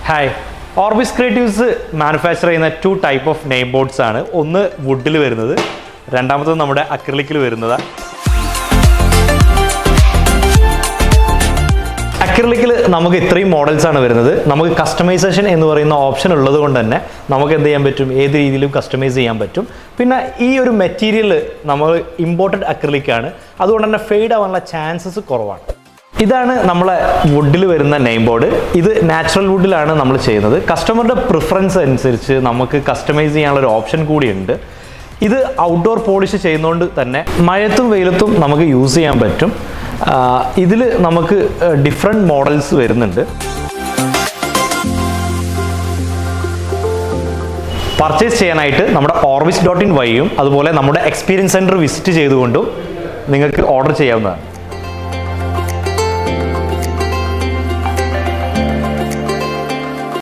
hi Orbis creatives manufacture ചെയ്യുന്ന two type of name boards ആണ് ഒന്ന് വുഡിൽ വരുന്നത് രണ്ടാമത്തത് നമ്മുടെ അക്രിലിക്കിൽ വരുന്നത് അക്രിലിക്കിൽ നമുക്ക് ഇത്രയും മോഡൽസ് ആണ് വരുന്നത് നമുക്ക് കസ്റ്റമൈസേഷൻ എന്ന് പറയുന്ന ഓപ്ഷൻ ഉള്ളത് കൊണ്ട് തന്നെ നമുക്ക് എന്ത് ചെയ്യാൻ പറ്റും ഏത് രീതിയിലും കസ്റ്റമൈസ് ചെയ്യാൻ പറ്റും പിന്നെ ഈ ഒരു മെറ്റീരിയൽ നമ്മൾ ഇമ്പോർട്ടഡ് അക്രിലിക് ആണ് അതുകൊണ്ട് തന്നെ ഫെയ്ഡ് ആവാനുള്ള ചാൻസസ് കുറവാണ് ഇതാണ് നമ്മളെ വുഡിൽ വരുന്ന നെയിം ബോർഡ് ഇത് നാച്ചുറൽ വുഡിലാണ് നമ്മൾ ചെയ്യുന്നത് കസ്റ്റമറുടെ പ്രിഫറൻസ് അനുസരിച്ച് നമുക്ക് കസ്റ്റമൈസ് ചെയ്യാനുള്ള ഒരു ഓപ്ഷൻ കൂടിയുണ്ട് ഇത് ഔട്ട്ഡോർ പോളിഷ് ചെയ്യുന്നതുകൊണ്ട് തന്നെ മഴയത്തും വെയിലത്തും നമുക്ക് യൂസ് ചെയ്യാൻ പറ്റും ഇതിൽ നമുക്ക് ഡിഫറെൻറ്റ് മോഡൽസ് വരുന്നുണ്ട് പർച്ചേസ് ചെയ്യാനായിട്ട് നമ്മുടെ ഓർബിസ് ഡോട്ട് ഇൻ വഴിയും അതുപോലെ നമ്മുടെ എക്സ്പീരിയൻസ് സെൻറ്റർ വിസിറ്റ് ചെയ്തുകൊണ്ടും നിങ്ങൾക്ക് ഓർഡർ ചെയ്യാവുന്നതാണ്